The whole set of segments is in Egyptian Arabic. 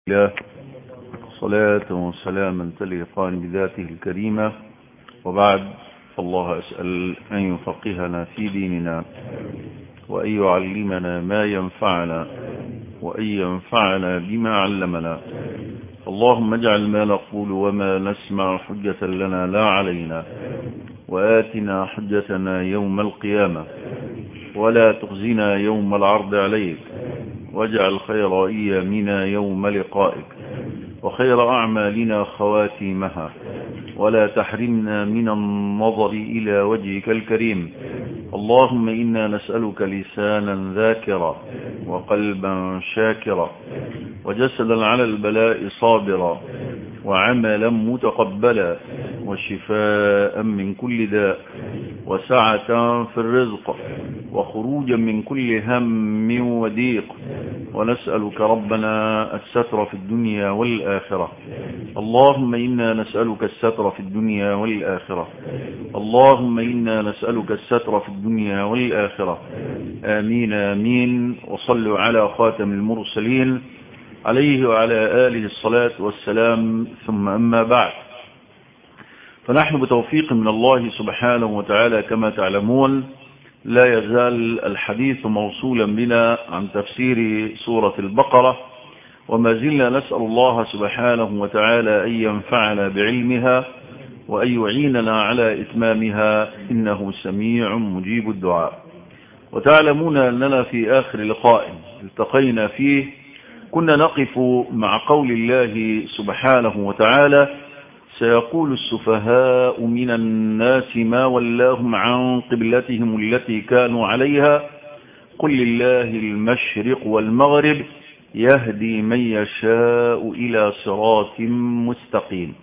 الله صلاة وسلاما تليقان بذاته الكريمة وبعد فالله أسأل أن يفقهنا في ديننا وأن يعلمنا ما ينفعنا وأن ينفعنا بما علمنا اللهم اجعل ما نقول وما نسمع حجة لنا لا علينا وآتنا حجتنا يوم القيامة ولا تخزنا يوم العرض عليك واجعل خير أيامنا يوم لقائك وخير أعمالنا خواتيمها ولا تحرمنا من النظر إلى وجهك الكريم اللهم إنا نسألك لسانا ذاكرا وقلبا شاكرا وجسدا على البلاء صابرا وعملا متقبلا وشفاء من كل داء وسعة في الرزق وخروجا من كل هم وضيق ونسألك ربنا الستر في الدنيا والآخرة اللهم إنا نسألك الستر في الدنيا والآخرة اللهم إنا نسألك الستر في الدنيا والآخرة آمين آمين وصلوا على خاتم المرسلين عليه وعلى آله الصلاة والسلام ثم أما بعد فنحن بتوفيق من الله سبحانه وتعالى كما تعلمون لا يزال الحديث موصولا بنا عن تفسير سورة البقرة وما زلنا نسأل الله سبحانه وتعالى أن ينفعنا بعلمها وأن يعيننا على إتمامها إنه سميع مجيب الدعاء وتعلمون أننا في آخر لقاء التقينا فيه كنا نقف مع قول الله سبحانه وتعالى سيقول السفهاء من الناس ما ولاهم عن قبلتهم التي كانوا عليها قل لله المشرق والمغرب يهدي من يشاء إلى صراط مستقيم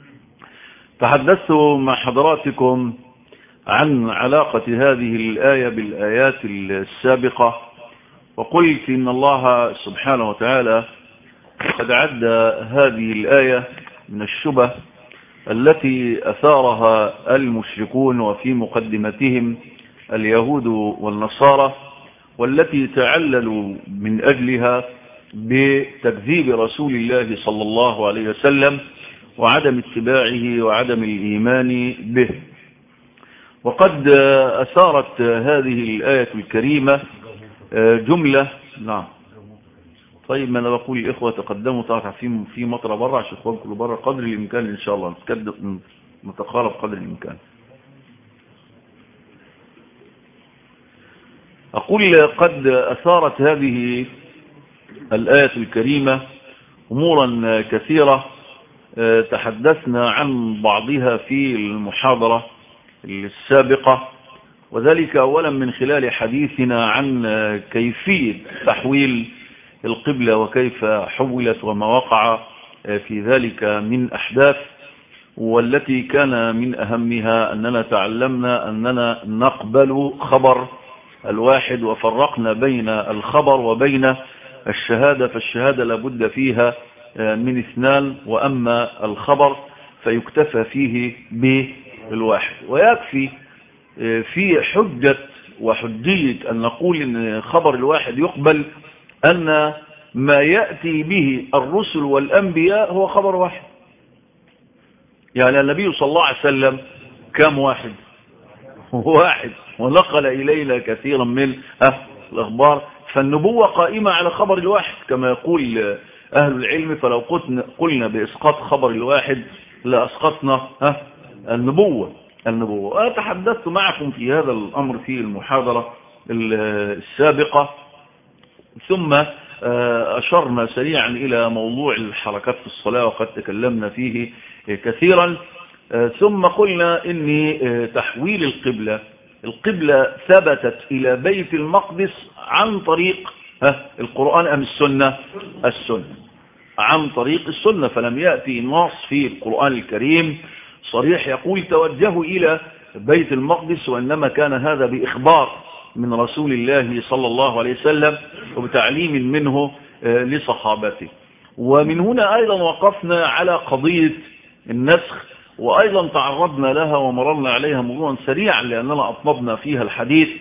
تحدثت مع حضراتكم عن علاقة هذه الآية بالآيات السابقة وقلت إن الله سبحانه وتعالى قد عد هذه الآية من الشبه التي أثارها المشركون وفي مقدمتهم اليهود والنصارى والتي تعللوا من أجلها بتكذيب رسول الله صلى الله عليه وسلم وعدم اتباعه وعدم الإيمان به وقد أثارت هذه الآية الكريمة جملة نعم طيب ما انا بقول الاخوه تقدموا طبعا في في مطره بره عشان اخوان كله بره قدر الامكان ان شاء الله نتكدم نتقارب قدر الامكان اقول قد اثارت هذه الايه الكريمه امورا كثيره تحدثنا عن بعضها في المحاضره السابقه وذلك اولا من خلال حديثنا عن كيفيه تحويل القبلة وكيف حولت وما وقع في ذلك من أحداث والتي كان من أهمها أننا تعلمنا أننا نقبل خبر الواحد وفرقنا بين الخبر وبين الشهادة فالشهادة لابد فيها من اثنان وأما الخبر فيكتفى فيه بالواحد ويكفي في حجة وحجية أن نقول أن خبر الواحد يقبل أن ما يأتي به الرسل والأنبياء هو خبر واحد يعني النبي صلى الله عليه وسلم كم واحد واحد ونقل إلينا كثيرا من الأخبار فالنبوة قائمة على خبر الواحد كما يقول أهل العلم فلو قلنا بإسقاط خبر الواحد لأسقطنا النبوة النبوة أنا تحدثت معكم في هذا الأمر في المحاضرة السابقة ثم أشرنا سريعا إلى موضوع الحركات في الصلاة وقد تكلمنا فيه كثيرا ثم قلنا إن تحويل القبلة القبلة ثبتت إلى بيت المقدس عن طريق القرآن أم السنة السنة عن طريق السنة فلم يأتي نص في القرآن الكريم صريح يقول توجهوا إلى بيت المقدس وإنما كان هذا بإخبار من رسول الله صلى الله عليه وسلم وبتعليم منه لصحابته ومن هنا أيضا وقفنا على قضية النسخ وأيضا تعرضنا لها ومررنا عليها مرورا سريعا لأننا أطلبنا فيها الحديث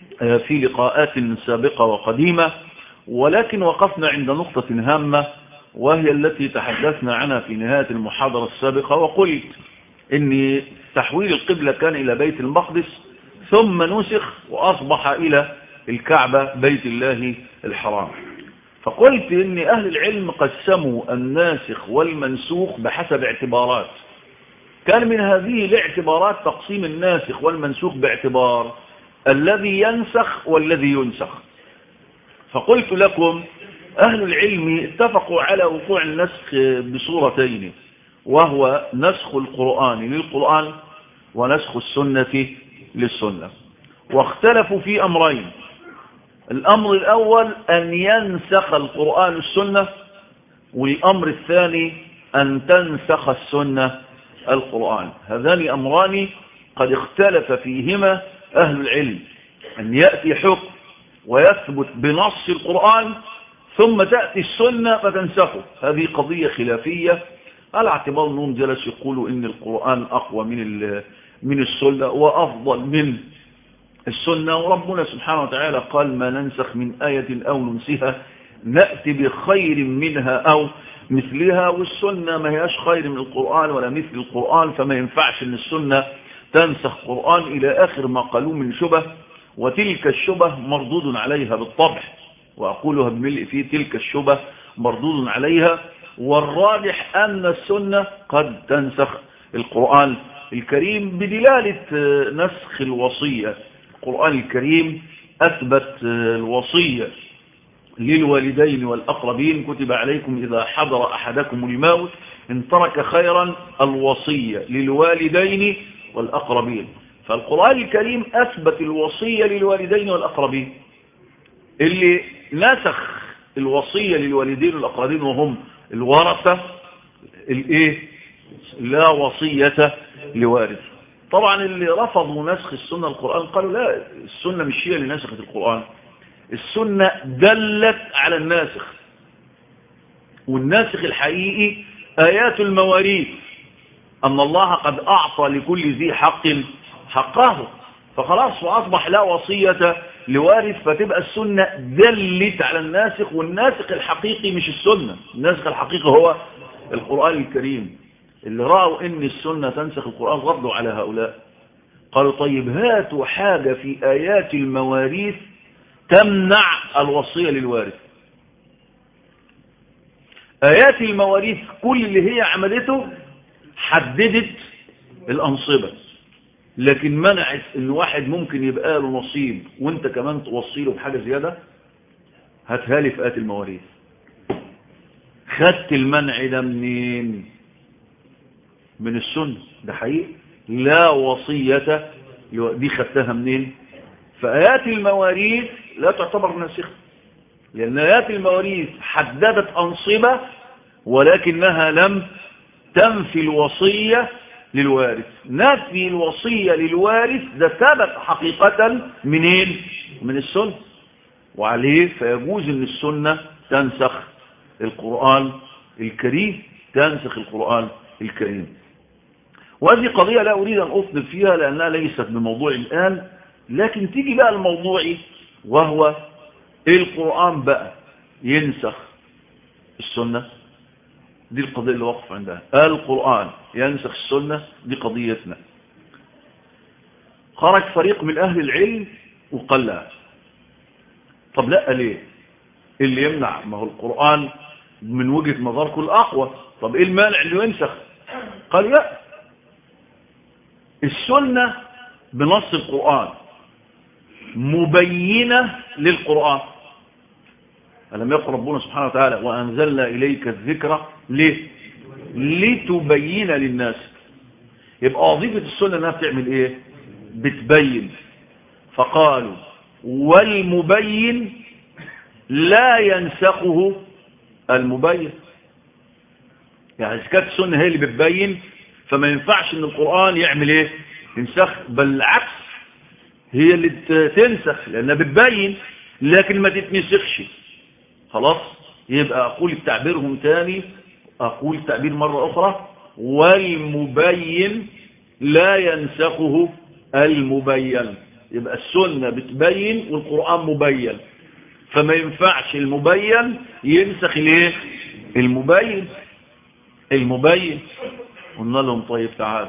في لقاءات سابقة وقديمة ولكن وقفنا عند نقطة هامة وهي التي تحدثنا عنها في نهاية المحاضرة السابقة وقلت ان تحويل القبلة كان الى بيت المقدس ثم نسخ واصبح الى الكعبة بيت الله الحرام فقلت ان اهل العلم قسموا الناسخ والمنسوخ بحسب اعتبارات كان من هذه الاعتبارات تقسيم الناسخ والمنسوخ باعتبار الذي ينسخ والذي ينسخ فقلت لكم أهل العلم اتفقوا على وقوع النسخ بصورتين وهو نسخ القرآن للقرآن ونسخ السنة للسنة واختلفوا في أمرين الأمر الأول أن ينسخ القرآن السنة والأمر الثاني أن تنسخ السنة القرآن هذان أمران قد اختلف فيهما أهل العلم أن يأتي حكم ويثبت بنص القرآن ثم تأتي السنة فتنسخه هذه قضية خلافية على اعتبار أنهم جلسوا يقولوا إن القرآن أقوى من من السنة وأفضل من السنة وربنا سبحانه وتعالى قال ما ننسخ من آية أو ننسها نأتي بخير منها أو مثلها والسنة ما هياش خير من القرآن ولا مثل القرآن فما ينفعش ان السنة تنسخ قرآن إلى آخر ما قالوا من شبه وتلك الشبه مردود عليها بالطبع وأقولها بملء في تلك الشبه مردود عليها والراجح أن السنة قد تنسخ القرآن الكريم بدلالة نسخ الوصية القرآن الكريم أثبت الوصية للوالدين والأقربين كتب عليكم إذا حضر أحدكم الموت إن ترك خيرا الوصية للوالدين والأقربين فالقرآن الكريم أثبت الوصية للوالدين والأقربين اللي نسخ الوصية للوالدين والأقربين وهم الورثة الايه لا وصية لوارث طبعا اللي رفضوا نسخ السنة القرآن قالوا لا السنة مش هي اللي نسخت القرآن السنة دلت على الناسخ والناسخ الحقيقي آيات المواريث أن الله قد أعطى لكل ذي حق حقه فخلاص وأصبح لا وصية لوارث فتبقى السنة دلت على الناسخ والناسخ الحقيقي مش السنة الناسخ الحقيقي هو القرآن الكريم اللي رأوا ان السنة تنسخ القرآن ردوا على هؤلاء قالوا طيب هاتوا حاجة في آيات المواريث تمنع الوصية للوارث آيات المواريث كل اللي هي عملته حددت الأنصبة لكن منعت ان واحد ممكن يبقى له نصيب وانت كمان توصي له بحاجة زيادة هاتها لي في آيات المواريث خدت المنع ده منين من السنة ده حقيقي لا وصية دي خدتها منين فآيات المواريث لا تعتبر ناسخة لأن آيات المواريث حددت أنصبة ولكنها لم تنفي الوصية للوارث نفي الوصية للوارث ده ثبت حقيقة منين من السنة وعليه فيجوز ان السنة تنسخ القرآن الكريم تنسخ القرآن الكريم وهذه قضية لا أريد أن أطلب فيها لأنها ليست بموضوع الآن لكن تيجي بقى الموضوعي وهو القرآن بقى ينسخ السنة دي القضية اللي وقف عندها القرآن ينسخ السنة دي قضيتنا خرج فريق من أهل العلم وقال لا طب لا ليه اللي يمنع ما هو القرآن من وجهة نظركم الأقوى طب ايه المانع اللي ينسخ قال لا السنة بنص القرآن مبينة للقرآن ألم يقل ربنا سبحانه وتعالى وأنزلنا إليك الذكر ليه لتبين للناس يبقى وظيفة السنة انها بتعمل ايه بتبين فقالوا والمبين لا ينسخه المبين يعني إذا كانت السنة هي اللي بتبين فما ينفعش ان القرآن يعمل ايه ينسخ بل العكس هي اللي تنسخ لانها بتبين لكن ما تتنسخش خلاص يبقى اقول تعبيرهم تاني اقول تعبير مرة اخرى والمبين لا ينسخه المبين يبقى السنة بتبين والقرآن مبين فما ينفعش المبين ينسخ الايه المبين المبين قلنا لهم طيب تعال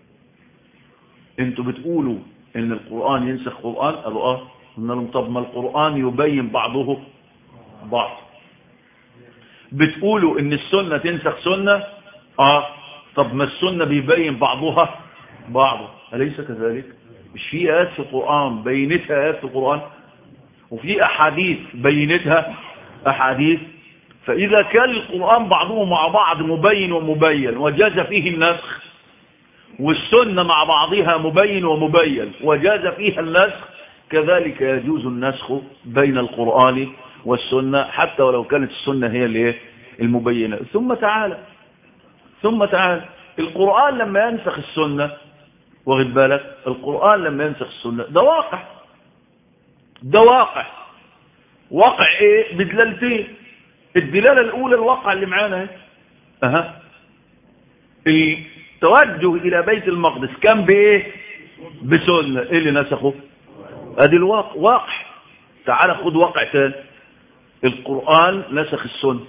انتوا بتقولوا ان القرآن ينسخ قرآن قالوا اه قلنا لهم طب ما القرآن يبين بعضه بعض بتقولوا ان السنة تنسخ سنة اه طب ما السنة بيبين بعضها بعضه أليس كذلك مش في آيات في القرآن بينتها آيات في القرآن وفي أحاديث بينتها أحاديث فإذا كان القرآن بعضه مع بعض مبين ومبين وجاز فيه النسخ والسنة مع بعضها مبين ومبين وجاز فيها النسخ كذلك يجوز النسخ بين القرآن والسنة حتى ولو كانت السنة هي اللي المبينة ثم تعالى ثم تعالى القرآن لما ينسخ السنة واخد بالك القرآن لما ينسخ السنة ده واقع ده واقع واقع ايه بدلالتين الدلالة الاولى الواقع اللي معانا اهي اها التوجه الى بيت المقدس كان بايه بسنة ايه اللي نسخه ادي الواقع واقع تعال خد واقع تاني القرآن نسخ السنة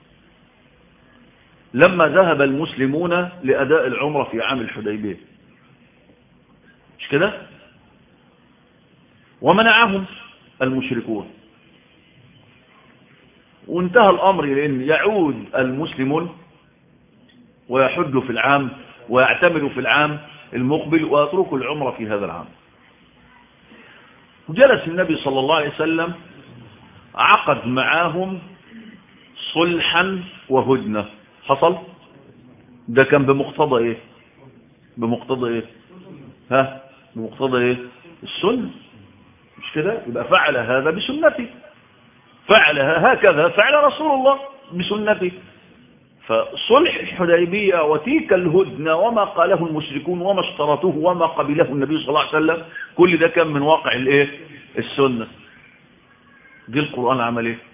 لما ذهب المسلمون لأداء العمرة في عام الحديبية مش كده ومنعهم المشركون وانتهى الأمر لأن يعود المسلمون ويحج في العام ويعتمر في العام المقبل ويترك العمرة في هذا العام جلس النبي صلى الله عليه وسلم عقد معاهم صلحا وهدنة حصل ده كان بمقتضى ايه بمقتضى ايه ها بمقتضى ايه السنة مش كده يبقى فعل هذا بسنته فعل هكذا فعل رسول الله بسنته فصلح الحديبية وتلك الهدنة وما قاله المشركون وما اشترطوه وما قبله النبي صلى الله عليه وسلم كل ده كان من واقع الايه السنة دي القرآن عمل ايه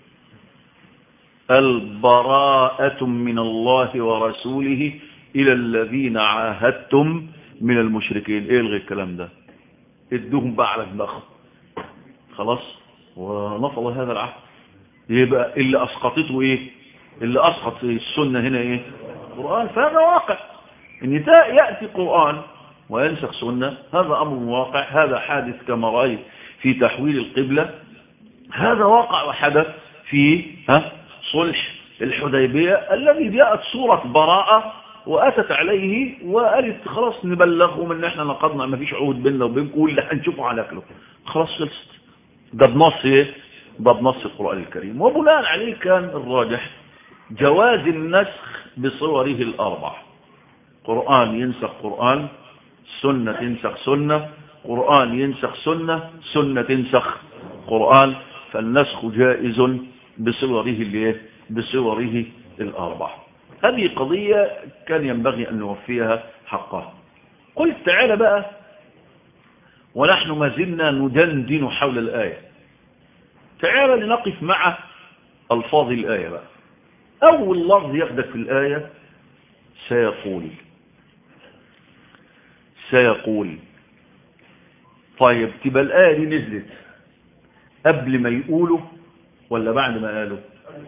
البراءة من الله ورسوله إلى الذين عاهدتم من المشركين ايه الغي الكلام ده ادوهم بقى على دماغهم خلاص ونفض هذا العهد يبقى اللي اسقطته ايه اللي اسقط السنة هنا ايه القرآن فهذا واقع ان يأتي قرآن وينسخ سنة هذا امر واقع هذا حادث كما رأيت في تحويل القبلة هذا واقع وحدث في ها صلح الحديبية الذي جاءت صورة براءة وأتت عليه وقالت خلاص نبلغهم ان احنا نقضنا ما فيش عهود بيننا وبينكم واللي هنشوفه على اكله خلاص خلصت ده بنص ايه ده بنص القرآن الكريم وبناء عليه كان الراجح جواز النسخ بصوره الأربع قرآن ينسخ قرآن سنة تنسخ سنة قرآن ينسخ سنة سنة تنسخ قرآن فالنسخ جائز بصوره الايه بصوره الأربع هذه قضية كان ينبغي أن نوفيها حقها قلت تعالى بقى ونحن ما زلنا ندندن حول الآية تعالى لنقف مع ألفاظ الآية بقى أول لفظ ياخدك في الآية سيقول سيقول طيب تبقى الآية دي نزلت قبل ما يقولوا ولا بعد ما قالوا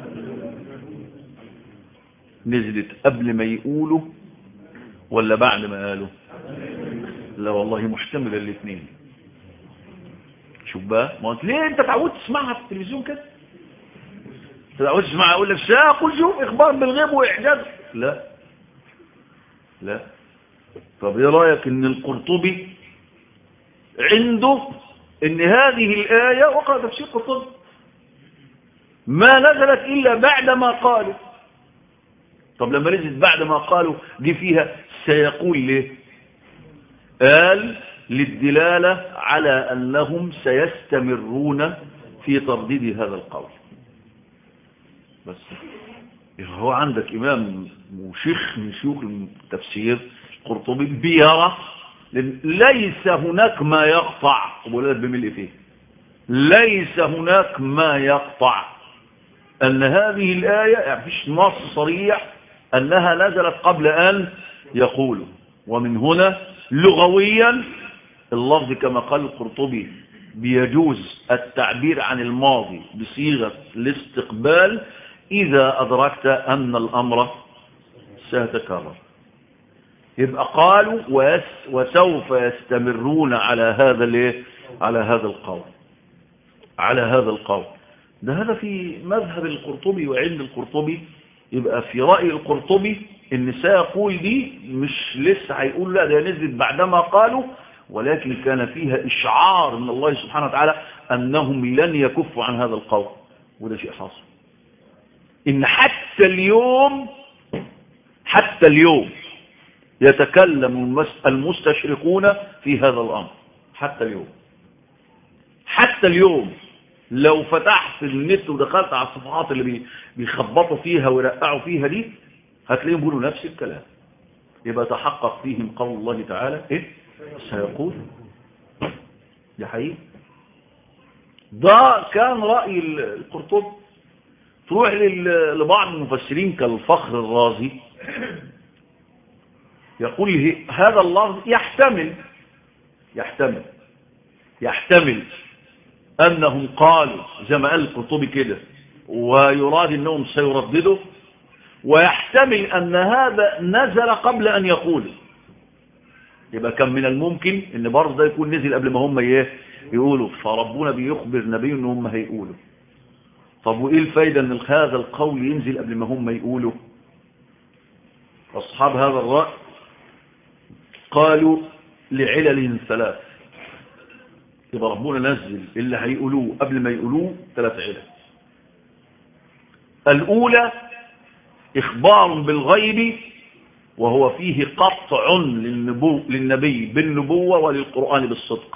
نزلت قبل ما يقولوا ولا بعد ما قالوا لا والله محتملة الاثنين شوف بقى ما قلت ليه انت تعودت تسمعها في التلفزيون كده تعودت تسمعها اقول لك ساقل شوف اخبار بالغيب واعجاز لا لا طب ايه رايك ان القرطبي عنده ان هذه الآية وقع تفسير قرطبي ما نزلت إلا بعد ما قالوا طب لما نزلت بعد ما قالوا دي فيها سيقول ليه قال للدلالة على أنهم سيستمرون في ترديد هذا القول بس هو عندك إمام وشيخ من شيوخ التفسير القرطبي بيرى ليس هناك ما يقطع ولاد بملء فيه ليس هناك ما يقطع أن هذه الآية يعني فيش نص صريح أنها نزلت قبل أن يقولوا ومن هنا لغويا اللفظ كما قال القرطبي بيجوز التعبير عن الماضي بصيغة الاستقبال إذا أدركت أن الأمر سيتكرر يبقى قالوا ويس وسوف يستمرون على هذا الايه على هذا القول على هذا القول ده هذا في مذهب القرطبي وعلم القرطبي يبقى في رأي القرطبي ان سيقول دي مش لسه هيقول لا ده نزلت بعدما قالوا ولكن كان فيها إشعار من الله سبحانه وتعالى أنهم لن يكفوا عن هذا القول وده شيء حاصل إن حتى اليوم حتى اليوم يتكلم المستشرقون في هذا الأمر حتى اليوم حتى اليوم لو فتحت النت ودخلت على الصفحات اللي بيخبطوا فيها ويرقعوا فيها دي هتلاقيهم بيقولوا نفس الكلام يبقى تحقق فيهم قول الله تعالى ايه سيقول دي حقيقي ده كان رأي القرطبي تروح لبعض المفسرين كالفخر الرازي يقول هذا اللفظ يحتمل يحتمل يحتمل أنهم قالوا زي ما قال القرطبي كده ويراد أنهم سيرددوا ويحتمل أن هذا نزل قبل أن يقولوا يبقى كان من الممكن ان برضه ده يكون نزل قبل ما هم ايه يقولوا فربنا بيخبر نبيه ان هم هيقولوا طب وايه الفايدة ان هذا القول ينزل قبل ما هم يقولوا اصحاب هذا الرأي قالوا لعلل ثلاث يبقى ربنا نزل اللي هيقولوه قبل ما يقولوه ثلاث علل الاولى اخبار بالغيب وهو فيه قطع للنبو للنبي بالنبوة وللقرآن بالصدق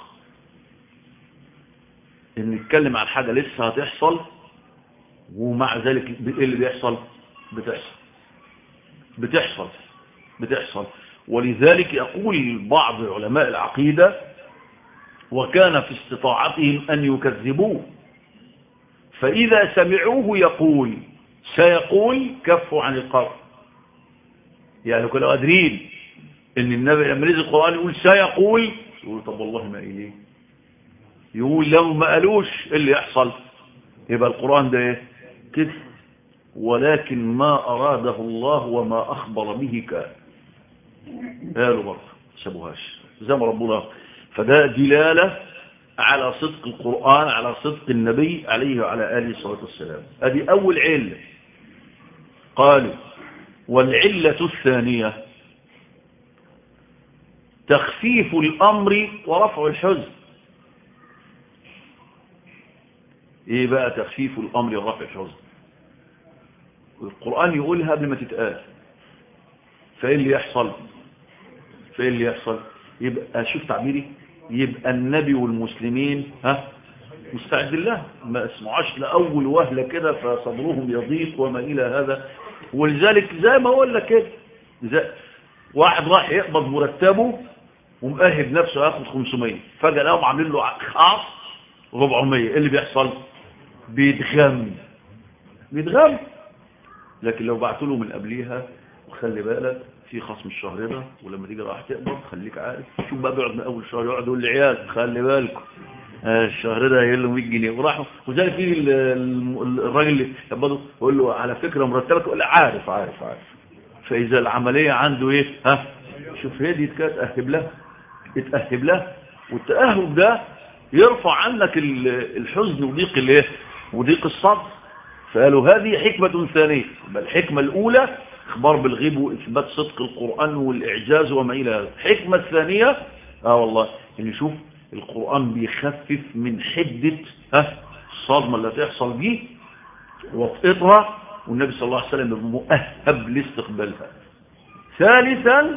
ان نتكلم عن حاجة لسه هتحصل ومع ذلك ايه اللي بيحصل بتحصل بتحصل بتحصل ولذلك يقول بعض علماء العقيدة وكان في استطاعتهم أن يكذبوه فإذا سمعوه يقول سيقول كفوا عن القول يعني كانوا قادرين ان النبي لما نزل القرآن يقول سيقول يقول طب والله ما ايه يقول لو ما قالوش ايه اللي يحصل يبقى القرآن ده ايه كده ولكن ما أراده الله وما أخبر به كان قالوا برضه سابوهاش زي ما ربنا فده دلالة على صدق القرآن على صدق النبي عليه وعلى آله الصلاة والسلام هذه أول علة قالوا والعلة الثانية تخفيف الأمر ورفع الحزن ايه بقى تخفيف الأمر ورفع الحزن القرآن يقولها قبل ما تتقال فايه اللي يحصل فايه اللي يحصل يبقى شوف تعبيري يبقى النبي والمسلمين ها مستعد الله ما اسمعوش لأول وهلة كده فصبرهم يضيق وما إلى هذا ولذلك زي ما اقول لك كده زي واحد راح يقبض مرتبه ومؤهب نفسه ياخد 500 فجأة لهم عاملين له خاص 400 ايه اللي بيحصل بيتغم بيتغم لكن لو بعتوا له من قبليها وخلي بالك في خصم الشهر ده ولما تيجي راح تقبض خليك عارف شوف بقى بيقعد من اول شهر يقعد يقول لعيال خلي بالكم الشهر ده هيقول له 100 جنيه وراح وذلك يجي الراجل اللي يقبضه يقول له على فكره مرتبك يقول له عارف عارف عارف فاذا العمليه عنده ايه ها شوف هدي تأهب لها اتأهب لها والتأهب ده يرفع عنك الحزن وضيق الايه وضيق الصدر فقالوا هذه حكمة ثانية بل الحكمة الأولى إخبار بالغيب وإثبات صدق القرآن والإعجاز وما إلى هذا الحكمة الثانية آه والله إن شوف القرآن بيخفف من حدة ها الصدمة اللي هتحصل دي وطئتها والنبي صلى الله عليه وسلم مؤهب لاستقبالها ثالثا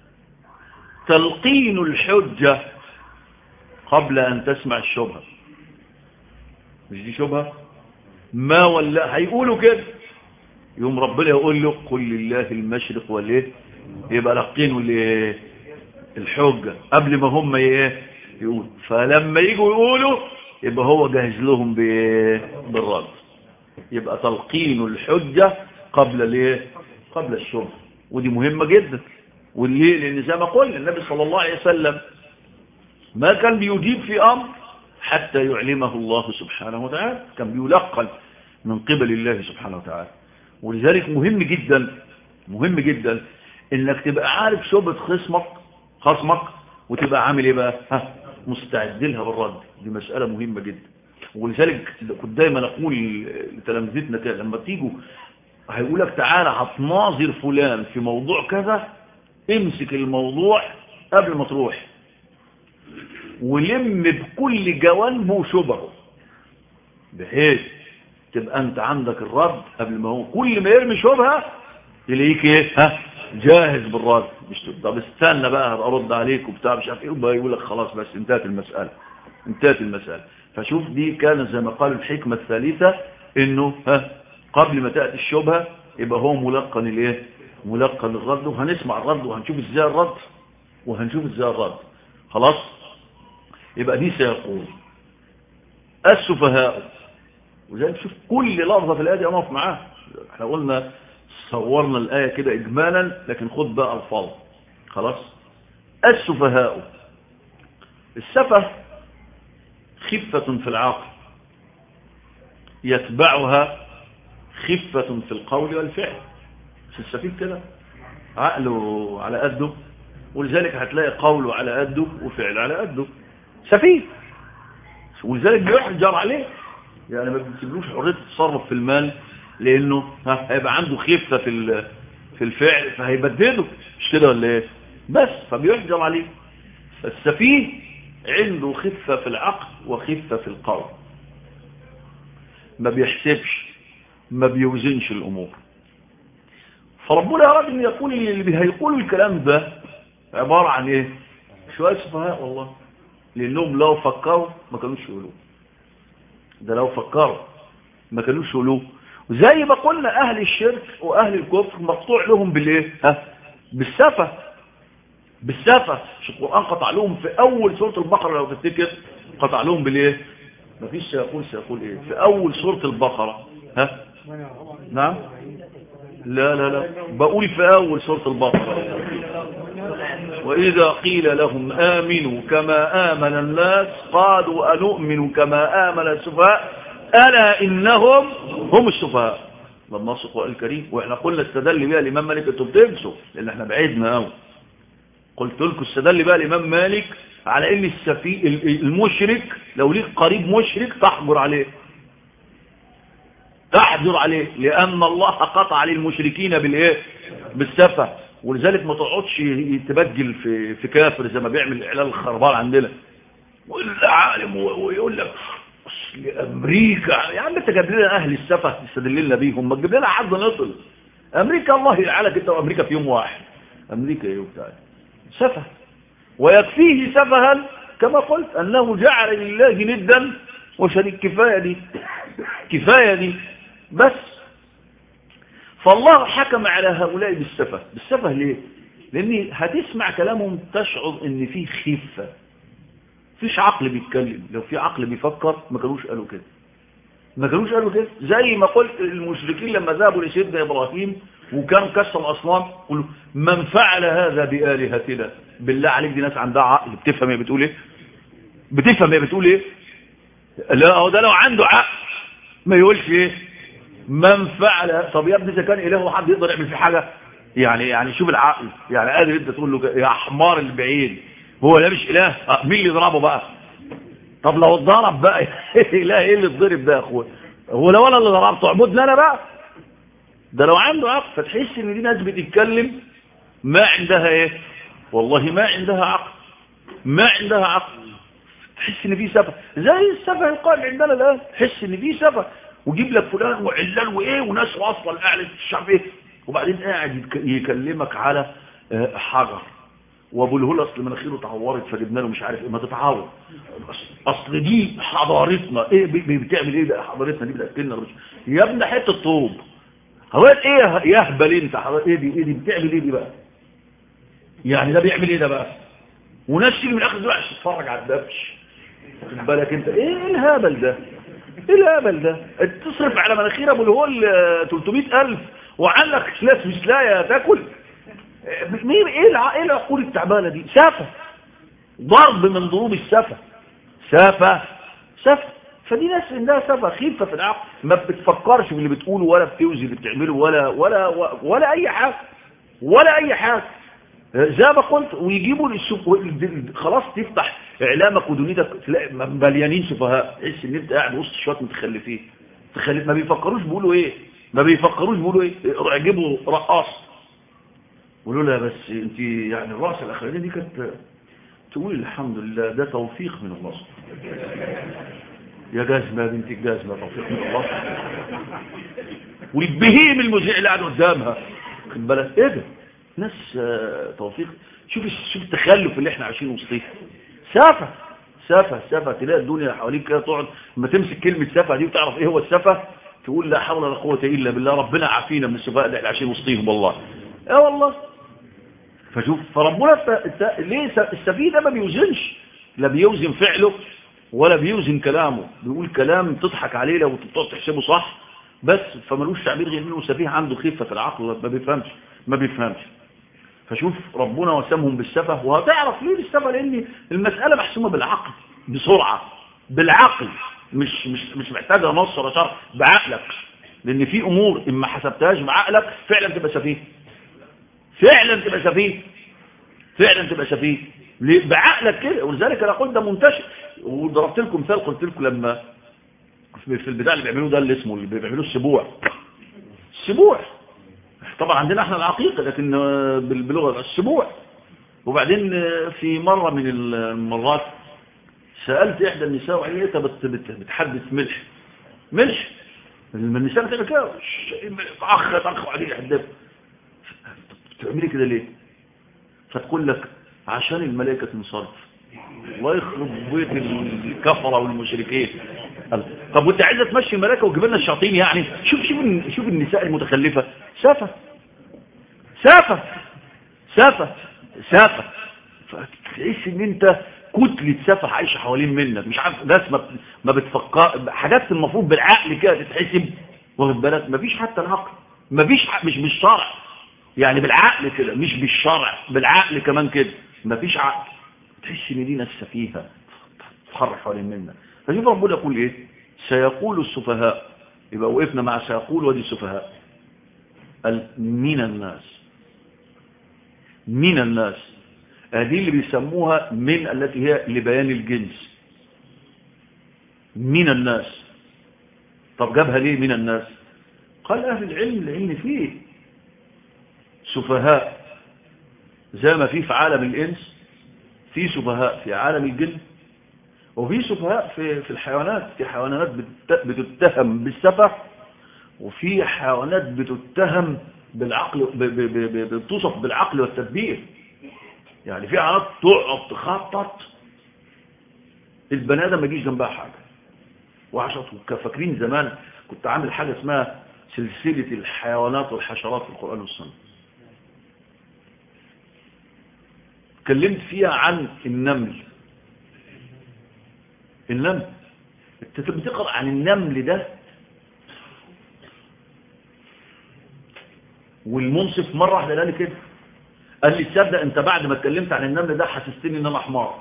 تلقين الحجة قبل أن تسمع الشبهة مش دي شبهة ما ولا هيقولوا كده يوم ربنا يقول له قل لله المشرق والايه يبقى لقينه الايه الحجة قبل ما هم ايه يقول فلما يجوا يقولوا يبقى هو جاهز لهم بالرد يبقى تلقين الحجة قبل الايه قبل الشبهة ودي مهمة جدا وليه لان زي ما قلنا النبي صلى الله عليه وسلم ما كان بيجيب في امر حتى يعلمه الله سبحانه وتعالى كان بيلقن من قبل الله سبحانه وتعالى ولذلك مهم جدا مهم جدا انك تبقى عارف شبهة خصمك خصمك وتبقى عامل ايه بقى ها مستعد لها بالرد دي مسألة مهمة جدا ولذلك كنت دايما اقول لتلامذتنا كده لما تيجوا هيقول لك تعالى هتناظر فلان في موضوع كذا امسك الموضوع قبل ما تروح ولم بكل جوانبه شبهه بحيث تبقى انت عندك الرد قبل ما هو كل ما يرمي شبهه تلاقيك ايه ها جاهز بالرد مش طب استنى بقى هبقى ارد عليك وبتاع مش عارف ايه وبقى يقول لك خلاص بس انتهت المساله انتهت المساله فشوف دي كان زي ما قال الحكمه الثالثه انه ها قبل ما تاتي الشبهه يبقى هو ملقن الايه ملقن الرد وهنسمع الرد وهنشوف ازاي الرد وهنشوف ازاي الرد خلاص يبقى دي سيقول السفهاء وزي شوف كل لفظه في الايه دي اقف معاها احنا قلنا صورنا الايه كده اجمالا لكن خد بقى الفاظ خلاص السفهاء السفه خفة في العقل يتبعها خفة في القول والفعل مش السفيه كده عقله على قده ولذلك هتلاقي قوله على قده وفعله على قده سفيه ولذلك بيحجر عليه يعني ما بتسيبلوش حريه التصرف في المال لانه هيبقى عنده خفه في في الفعل فهيبدده مش كده ولا ايه بس فبيحجر عليه السفيه عنده خفه في العقل وخفه في القول ما بيحسبش ما بيوزنش الامور فربنا اراد ان يقول اللي هيقولوا الكلام ده عباره عن ايه شويه سفهاء والله لانهم لو فكروا ما كانوش يقولوه ده لو فكروا ما كانوش يقولوه وزي ما قلنا اهل الشرك واهل الكفر مقطوع لهم بالايه ها بالسفه بالسفه مش القران قطع لهم في اول سوره البقره لو تفتكر قطع لهم بالايه مفيش سيقول سيقول ايه في اول سوره البقره ها نعم لا لا لا بقول في اول سوره البقره وإذا قيل لهم آمنوا كما آمن الناس قالوا أنؤمن كما آمن السفهاء ألا إنهم هم السفهاء لما القرآن الكريم وإحنا قلنا استدل بها الإمام مالك أنتم بتنسوا لأن إحنا بعيدنا أوي قلت لكم استدل بها الإمام مالك على إن السفي المشرك لو ليك قريب مشرك تحجر عليه تحجر عليه لأن الله قطع للمشركين بالإيه بالسفه ولذلك ما تقعدش تبجل في في كافر زي ما بيعمل الاعلان الخربان عندنا والعالم ويقول لك اصل امريكا يا عم انت جايب لنا اهل السفه تستدل لنا بيهم ما تجيب لنا حد نطل امريكا الله يلعنك انت وامريكا في يوم واحد امريكا ايه وبتاع سفه ويكفيه سفها كما قلت انه جعل لله ندا وشريك كفايه دي كفايه دي بس فالله حكم على هؤلاء بالسفه بالسفه ليه لان هتسمع كلامهم تشعر ان في خفه فيش عقل بيتكلم لو في عقل بيفكر ما كانوش قالوا كده ما كانوش قالوا كده زي ما قلت المشركين لما ذهبوا لسيدنا ابراهيم وكان كسر الاصنام قالوا من فعل هذا بالهتنا بالله عليك دي ناس عندها عقل بتفهم هي بتقول ايه بتفهم هي بتقول ايه لا هو ده لو عنده عقل ما يقولش ايه من فعل طب يا ابني اذا كان اله حد يقدر يعمل فيه حاجه يعني يعني شوف العقل يعني قادر انت تقول له يا حمار البعيد هو ده مش اله آه مين اللي يضربه بقى طب لو اتضرب بقى اله ايه اللي اتضرب ده يا اخويا هو لو انا اللي ضربته عمودنا انا بقى ده لو عنده عقل فتحس ان دي ناس بتتكلم ما عندها ايه والله ما عندها عقل ما عندها عقل تحس ان في سفه زي السفه القائم عندنا الان تحس ان في سفه وجيب لك فلان وعلان وايه وناس واصله لاعلى الشعب ايه وبعدين قاعد يكلمك على حجر وابو الهول اصل مناخيره اتعورت فجبنا له مش عارف ايه ما تتعور اصل دي حضارتنا ايه بتعمل ايه ده حضارتنا دي بتاكلنا يا ابني حته طوب هوات ايه يهبل انت ايه دي ايه دي بتعمل ايه دي بقى يعني ده بيعمل ايه ده بقى وناس تيجي من اخر دلوقتي تتفرج على الدبش خد بالك انت ايه الهبل ده ايه الهبل ده تصرف على مناخير ابو الهول 300000 وعندك ناس مش لاقيه تاكل مين ايه ايه العقول التعبانه دي سفه ضرب من ضروب السفه سفه سفه فدي ناس عندها سفه خفه في العقل ما بتفكرش في اللي بتقوله ولا بتوزي اللي بتعمله ولا ولا ولا اي حاجه ولا اي حاجه زي ما قلت ويجيبوا خلاص تفتح اعلامك ودنيتك تلاقي مليانين سفهاء تحس ان انت قاعد وسط شويه متخلفين تخلف ما بيفكروش بيقولوا ايه ما بيفكروش بيقولوا ايه يجيبوا رقاص قولوا لها بس انت يعني الرقصه الاخرانيه دي كانت تقول الحمد لله ده توفيق من الله يا جزمه يا بنت الجزمه توفيق من الله والبهيم المذيع اللي قاعد قدامها خد بالك ايه ده ناس توفيق شوف شوف التخلف اللي احنا عايشين وسطيه سفه سفه سفه تلاقي الدنيا حواليك كده تقعد لما تمسك كلمه سفه دي وتعرف ايه هو السفه تقول لا حول ولا قوه الا بالله ربنا عافينا من السفهاء اللي احنا عايشين وسطيهم والله اه والله فشوف فربنا ليه السفيه ده ما بيوزنش لا بيوزن فعله ولا بيوزن كلامه بيقول كلام تضحك عليه لو تقعد تحسبه صح بس فملوش تعبير غير انه سفيه عنده خفه في العقل ما بيفهمش ما بيفهمش فشوف ربنا وسمهم بالسفه وهتعرف ليه بالسفه لان المساله محسومه بالعقل بسرعه بالعقل مش مش مش محتاجه نص ولا شرح بعقلك لان في امور اما حسبتهاش بعقلك فعلا تبقى سفيه فعلا تبقى سفيه فعلا تبقى سفيه بعقلك كده ولذلك انا قلت ده منتشر وضربت لكم مثال قلت لكم لما في البتاع اللي بيعملوه ده اللي اسمه اللي بيعملوه السبوع السبوع طبعا عندنا احنا العقيقه لكن بلغه السبوع وبعدين في مره من المرات سالت احدى النساء وهي بتحدث ملح ملح النساء بتعمل كده اخ اخ وبعدين يحدث بتعملي كده ليه فتقول لك عشان الملائكه تنصرف الله يخرب بيت الكفره والمشركين طب وانت عايزه تمشي الملائكه وتجيب لنا الشياطين يعني شوف شوف شوف النساء المتخلفه سافه سافه سافه سافه فتحس ان انت كتله سفه عايشه حوالين منك مش عارف ناس ما ما بتفكر حاجات المفروض بالعقل كده تتحسب واخد بالك مفيش حتى العقل مفيش مش بالشرع يعني بالعقل كده مش بالشرع بالعقل كمان كده مفيش عقل تحس ان دي ناس سفيهه تتحرك حوالين منك فشوف ربنا يقول ايه سيقول السفهاء يبقى وقفنا مع سيقول ودي السفهاء من الناس من الناس هذه اللي بيسموها من التي هي لبيان الجنس من الناس طب جابها ليه من الناس قال اهل العلم لان فيه سفهاء زي ما في في عالم الانس في سفهاء في عالم الجن وفي سفهاء في في الحيوانات في حيوانات بتتهم بالسفه وفي حيوانات بتتهم بالعقل بتوصف بالعقل والتدبير يعني في حيوانات تقعد تخطط البني ادم ما يجيش جنبها حاجه وعشان فاكرين زمان كنت عامل حاجه اسمها سلسله الحيوانات والحشرات في القران والسنه اتكلمت فيها عن النمل النمل انت بتقرا عن النمل ده والمنصف مره واحده قال لي كده قال لي تصدق انت بعد ما اتكلمت عن النمل ده حسستني ان انا حمار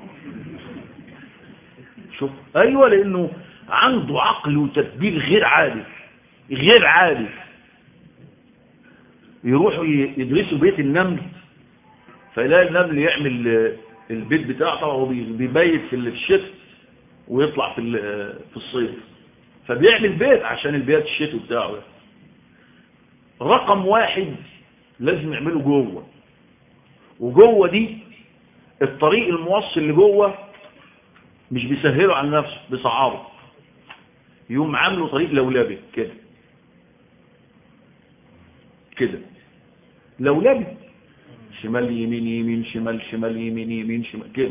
شوف ايوه لانه عنده عقل وتدبير غير عادي غير عادي يروحوا يدرسوا بيت النمل فيلاقي النمل يعمل البيت بتاعه طبعا هو بيبيت في الشتاء ويطلع في في الصيف فبيعمل بيت عشان البيت الشتاء بتاعه ده رقم واحد لازم يعمله جوه وجوه دي الطريق الموصل لجوه مش بيسهله على نفسه بيصعبه يقوم عامله طريق لولبي كده كده لولبي شمال يمين يمين شمال شمال يمين يمين شمال كده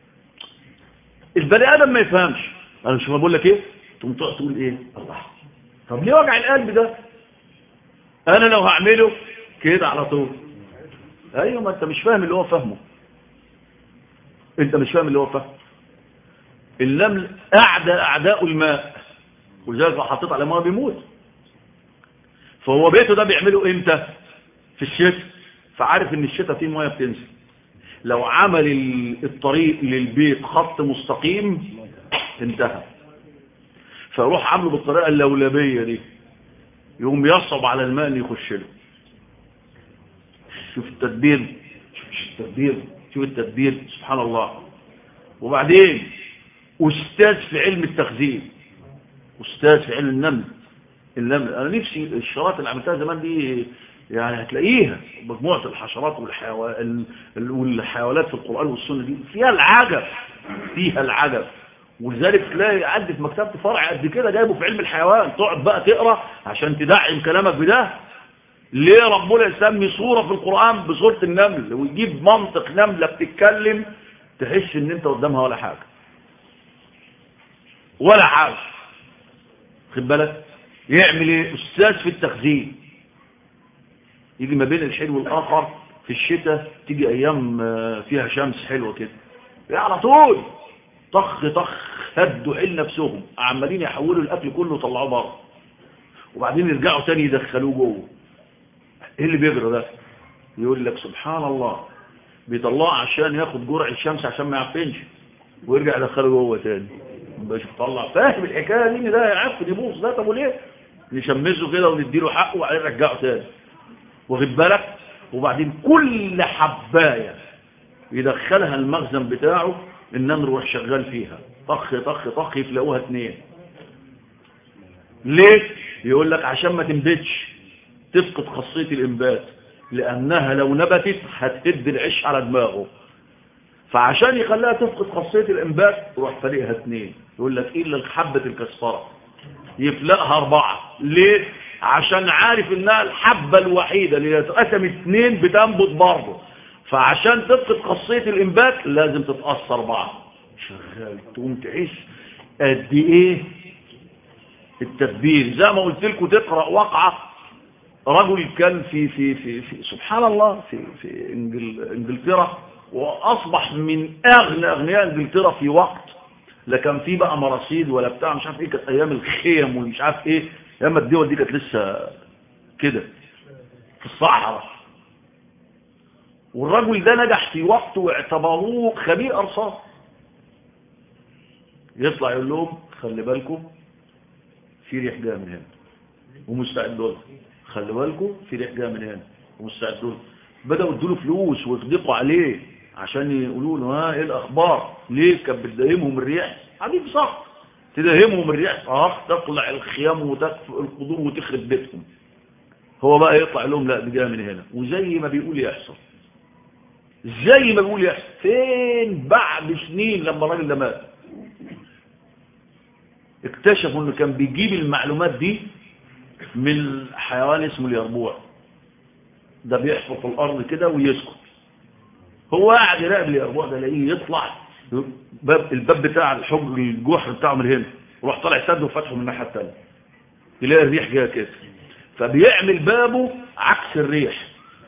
البني ادم ما يفهمش انا مش بقول لك ايه تقوم تقعد تقول ايه الله طب ليه وجع القلب ده انا لو هعمله كده على طول ايوه ما انت مش فاهم اللي هو فاهمه انت مش فاهم اللي هو فاهمه النمل اعدى اعداء الماء ولذلك لو حطيت على ميه بيموت فهو بيته ده بيعمله امتى في الشتاء فعارف ان الشتاء فيه ميه بتنزل لو عمل الطريق للبيت خط مستقيم انتهى فيروح عامله بالطريقه اللولبيه دي يقوم يصعب على الماء ان يخش له شوف التدبير شوف التدبير شوف التدبير سبحان الله وبعدين استاذ في علم التخزين استاذ في علم النمل النمل انا نفسي الشراط اللي عملتها زمان دي يعني هتلاقيها مجموعة الحشرات والحيوان والحيوانات في القرآن والسنة دي فيها العجب فيها العجب ولذلك تلاقي عندي في مكتبة فرع قد كده جايبه في علم الحيوان تقعد بقى تقرا عشان تدعم كلامك بده ليه ربنا يسمي صورة في القرآن بصورة النمل ويجيب منطق نملة بتتكلم تحس ان انت قدامها ولا حاجة ولا حاجة خد بالك يعمل ايه استاذ في التخزين يجي ما بين الحلو والاخر في الشتاء تيجي ايام فيها شمس حلوه كده يعني على طول طخ طخ هدوا حيل نفسهم عمالين يحولوا الاكل كله وطلعوه بره وبعدين يرجعوا تاني يدخلوه جوه ايه اللي بيجرى ده يقول لك سبحان الله بيطلعه عشان ياخد جرعه الشمس عشان ما يعفنش ويرجع يدخله جوه تاني باش طلع فاهم الحكايه دي ان ده يعفن يبوظ ده طب وليه نشمسه كده ونديله حقه وبعدين نرجعه تاني واخد بالك وبعدين كل حبايه يدخلها المخزن بتاعه النمر يروح شغال فيها طخ طخ طخ يفلقوها اتنين ليه يقول لك عشان ما تنبتش تفقد خاصيه الانبات لانها لو نبتت هتهد العش على دماغه فعشان يخليها تفقد خاصيه الانبات يروح فلقها اتنين يقول لك الا حبه الكسفره يفلقها اربعه ليه عشان عارف انها الحبة الوحيدة اللي اتقسم اتنين بتنبت برضه فعشان تفقد خاصية الانبات لازم تتأثر بعض شغال تقوم تعيش قد ايه التدبير زي ما قلت لكم تقرأ واقعة رجل كان في في في, في سبحان الله في في انجل انجلترا واصبح من اغنى اغنياء انجلترا في وقت لا كان في بقى مراسيد ولا بتاع مش عارف ايه كانت ايام الخيم ومش عارف ايه اما الدول دي كانت لسه كده في الصحراء والرجل ده نجح في وقته واعتبروه خبير ارصاد يطلع يقول لهم خلي بالكم في ريح جايه من هنا ومستعدوا لها خلي بالكم في ريح جايه من هنا ومستعدوا لها بداوا يدوا فلوس ويصدقوا عليه عشان يقولوا له ها ايه الاخبار ليه كانت بتداهمهم الريح حبيبي صح تداهمهم الريح اه تقلع الخيام وتكفئ القدور وتخرب بيتهم هو بقى يطلع لهم لا دي جايه من هنا وزي ما بيقول يحصل زي ما بيقول يحصل فين بعد سنين لما الراجل ده مات اكتشفوا انه كان بيجيب المعلومات دي من حيوان اسمه اليربوع ده بيحفر في الارض كده ويسكت هو قاعد يراقب اليربوع ده يلاقيه يطلع باب الباب بتاع الحجر الجحر بتاعه من هنا وراح طالع سد وفتحه من الناحيه الثانيه يلاقي الريح جايه كده فبيعمل بابه عكس الريح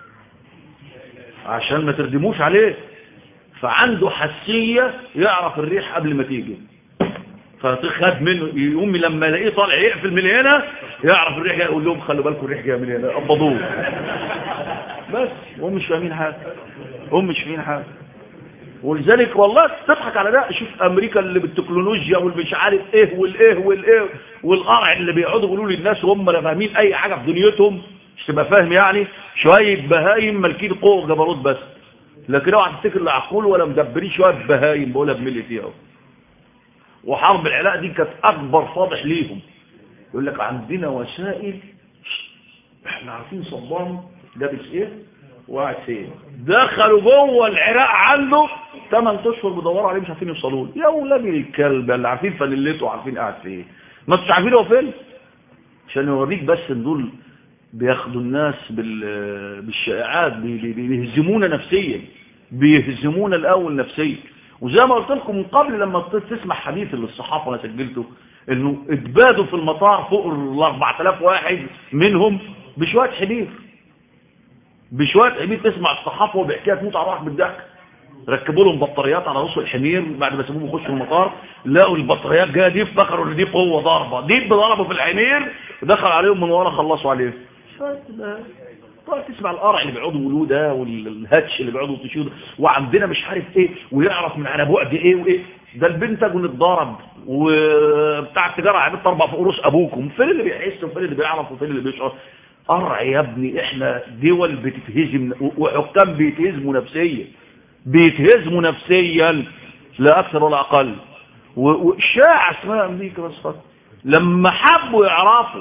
عشان ما تردموش عليه فعنده حسيه يعرف الريح قبل ما تيجي فخد منه يقوم لما يلاقيه طالع يقفل من هنا يعرف الريح جايه يقول لهم خلوا بالكم الريح جايه من هنا قبضوه بس هم مش فاهمين حاجه هم مش فاهمين حاجه ولذلك والله تضحك على ده شوف امريكا اللي بالتكنولوجيا والمش عارف ايه والايه والايه والقرع اللي بيقعدوا يقولوا للناس وهم لا فاهمين اي حاجه في دنيتهم مش تبقى فاهم يعني شويه بهايم مالكين قوه وجبروت بس لكن اوعى تفتكر لا عقول ولا مدبرين شويه بهايم بقولها بملي فيها وحرب العراق دي كانت اكبر فاضح ليهم يقول لك عندنا وسائل احنا عارفين صدام لابس ايه وقاعد فين دخلوا جوه العراق عنده 8 اشهر بيدوروا عليه مش عارفين يوصلوا له يا ولاد الكلب اللي عارفين فللته وعارفين قاعد فين ما انتوش عارفين هو فين عشان يوريك بس ان دول بياخدوا الناس بالشائعات بيهزمونا نفسيا بيهزمونا الاول نفسيا وزي ما قلت لكم من قبل لما تسمع حديث اللي الصحافه انا سجلته انه اتبادوا في المطار فوق ال 4000 واحد منهم بشويه حبيب بشويه حبيب تسمع الصحافه وبيحكيها تموت على روحك بالضحك ركبوا لهم بطاريات على رؤوس الحمير بعد ما سابوهم يخشوا المطار لقوا البطاريات جايه دي افتكروا ان دي قوه ضربه دي ضربوا في الحمير ودخل عليهم من ورا خلصوا عليه تقعد تسمع القرع اللي بيقعدوا يقولوه ده والهاتش اللي بيقعدوا يطشوه ده وعندنا مش عارف ايه ويعرف من على بعد ايه وايه ده البنتاجون اتضرب وبتاع التجاره عملت تربع فوق رؤوس ابوكم فين اللي بيحس وفين اللي بيعرف وفين اللي بيشعر قرع يا ابني احنا دول بتتهزم وحكام بيتهزموا نفسيا بيتهزموا نفسيا لا اكثر ولا اقل وشاع اسمها امريكا بس فقط لما حبوا يعرفوا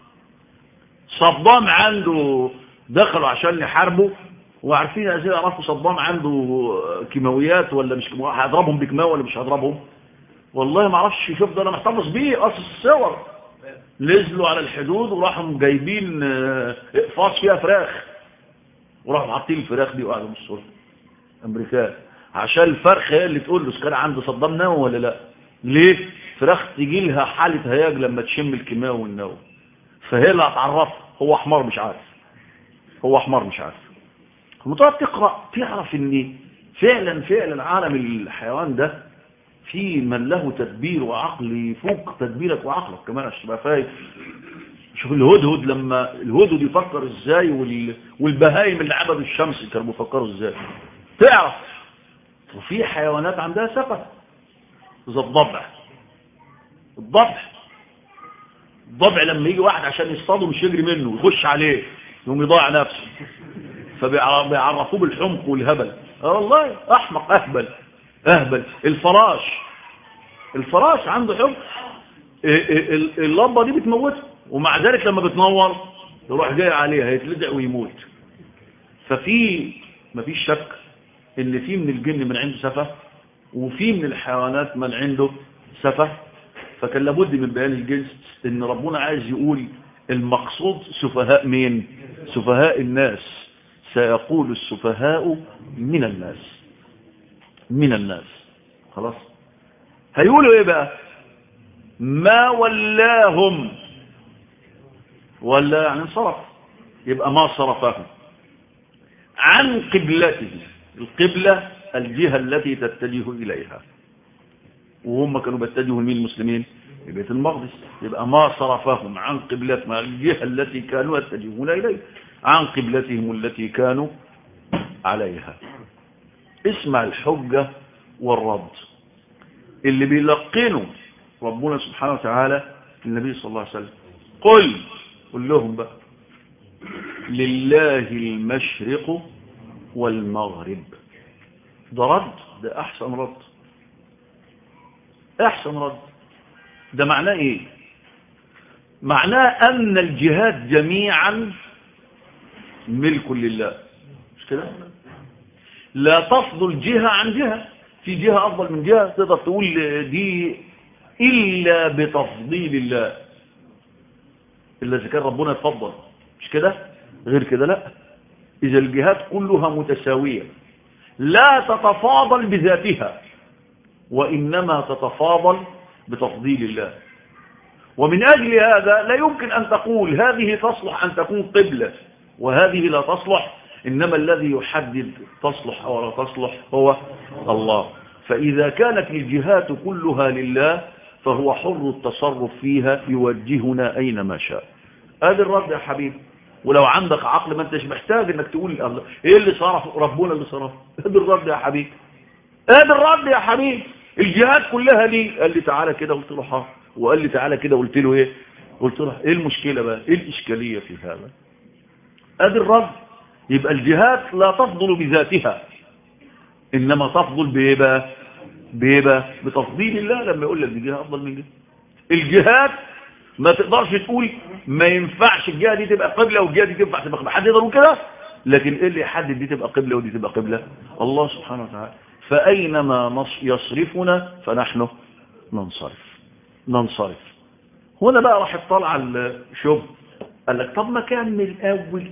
صدام عنده دخلوا عشان يحاربوا وعارفين ازاي يعرفوا صدام عنده كيماويات ولا مش كيماويات هيضربهم بكيماوي ولا مش هيضربهم والله ما اعرفش شوف ده انا محتفظ بيه قصص الصور نزلوا على الحدود وراحوا جايبين اقفاص فيها فراخ وراحوا حاطين الفراخ دي وقعدوا بالصوره امريكان عشان الفرخه هي اللي تقول له كان عنده صدام نووي ولا لا ليه فراخ تجي لها حاله هياج لما تشم الكيماوي والنووي فهي اللي هتعرفها هو حمار مش عارف هو حمار مش عارف لما تقعد تقرا تعرف ان فعلا فعلا عالم الحيوان ده في من له تدبير وعقل يفوق تدبيرك وعقلك كمان عشان تبقى فاهم شوف الهدهد لما الهدهد يفكر ازاي وال... والبهايم اللي عبدوا الشمس كانوا بيفكروا ازاي تعرف وفي حيوانات عندها سفه زي الضبع الضبع الضبع لما يجي واحد عشان يصطاده مش يجري منه يخش عليه يقوم يضيع نفسه فبيعرفوه بالحمق والهبل اه والله احمق اهبل اهبل الفراش الفراش عنده حمق اللمبه دي بتموته ومع ذلك لما بتنور يروح جاي عليها يتلدع ويموت ففي مفيش شك ان في من الجن من عنده سفه وفي من الحيوانات من عنده سفه فكان لابد من بيان الجنس ان ربنا عايز يقول المقصود سفهاء مين سفهاء الناس سيقول السفهاء من الناس من الناس خلاص هيقولوا ايه بقى ما ولاهم ولا يعني انصرف يبقى ما صرفهم عن قبلته القبلة الجهة التي تتجه إليها وهم كانوا بيتجهوا لمين المسلمين لبيت المقدس يبقى ما صرفهم عن قبلتهم الجهة التي كانوا يتجهون إليها عن قبلتهم التي كانوا عليها اسمع الحجة والرد اللي بيلقنوا ربنا سبحانه وتعالى النبي صلى الله عليه وسلم قل قل لهم بقى لله المشرق والمغرب ده رد ده احسن رد احسن رد ده معناه ايه معناه ان الجهات جميعا ملك لله مش كده لا تفضل جهة عن جهة في جهة افضل من جهة تقدر تقول دي الا بتفضيل الله الا اذا كان ربنا يفضل مش كده غير كده لا اذا الجهات كلها متساوية لا تتفاضل بذاتها وإنما تتفاضل بتفضيل الله ومن أجل هذا لا يمكن أن تقول هذه تصلح أن تكون قبلة وهذه لا تصلح إنما الذي يحدد تصلح أو لا تصلح هو الله فإذا كانت الجهات كلها لله فهو حر التصرف فيها يوجهنا أينما شاء هذا الرد يا حبيبي ولو عندك عقل ما انتش محتاج انك تقول الله ايه اللي صرف ربنا اللي صرف هذا الرد يا حبيبي هذا الرد يا حبيبي الجهات كلها لي قال لي تعالى كده قلت له حاضر وقال لي تعالى كده قلت له ايه قلت له ايه المشكله بقى ايه الاشكاليه في هذا ادي الرد يبقى الجهات لا تفضل بذاتها انما تفضل بايه بقى بايه بقى بتفضيل الله لما يقول لك دي جهه افضل من جهه الجهات ما تقدرش تقول ما ينفعش الجهه دي تبقى قبله والجهه دي تنفع تبقى قبله حد يقدر يقول كده لكن ايه اللي يحدد دي تبقى قبله ودي تبقى قبله الله سبحانه وتعالى فاينما يصرفنا فنحن ننصرف ننصرف هنا بقى راح يطلع الشب قال لك طب ما كان من الاول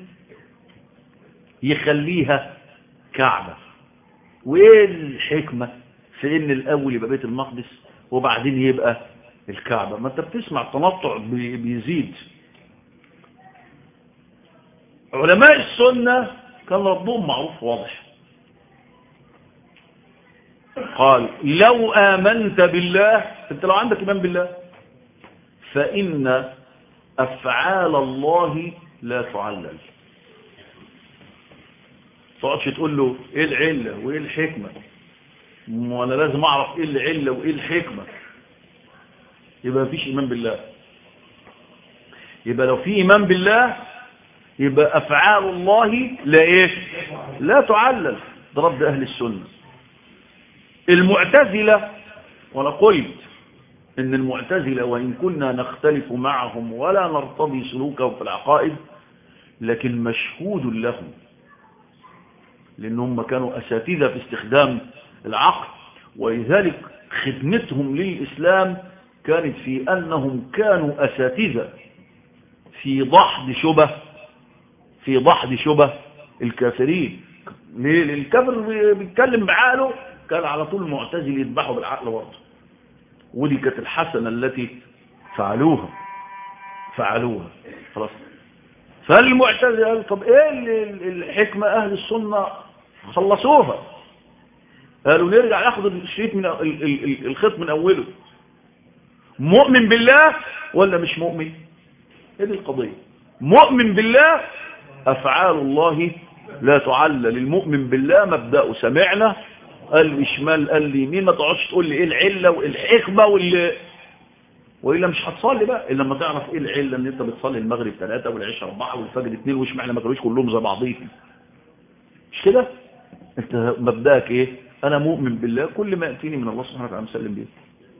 يخليها كعبه وايه الحكمه في ان الاول يبقى بيت المقدس وبعدين يبقى الكعبة ما انت بتسمع التنطع بيزيد علماء السنة كان ردهم معروف واضح قال لو آمنت بالله انت لو عندك إيمان بالله فإن أفعال الله لا تعلل تقعدش تقول له ايه العله وايه الحكمه وانا لازم اعرف ايه العله وايه الحكمه يبقى مفيش ايمان بالله يبقى لو في ايمان بالله يبقى افعال الله لا ايه لا تعلل ده رد اهل السنه المعتزله وانا قلت ان المعتزله وان كنا نختلف معهم ولا نرتضي سلوكهم في العقائد لكن مشهود لهم لانهم كانوا اساتذه في استخدام العقل ولذلك خدمتهم للاسلام كانت في انهم كانوا اساتذه في ضحض شبه في ضحض شبه الكافرين ليه لأن الكافر بيتكلم بعقله كان على طول معتزل يذبحه بالعقل برضه ودي كانت الحسنه التي فعلوها فعلوها خلاص فالمعتزله قال طب ايه الحكمه اهل السنه خلصوها قالوا نرجع ناخد الشريط من الخيط من اوله مؤمن بالله ولا مش مؤمن هذه القضيه مؤمن بالله افعال الله لا تعلل المؤمن بالله مبدأه سمعنا قال لي شمال قال لي يمين ما تقعدش تقول لي ايه العله والحكمه واللي والا مش هتصلي بقى الا لما تعرف ايه العله ان انت بتصلي المغرب ثلاثه والعشاء اربعه والفجر اثنين واشمعنى ما كانوش كلهم زي بعضيهم مش كده انت مبدأك ايه انا مؤمن بالله كل ما ياتيني من الله سبحانه وتعالى مسلم بيه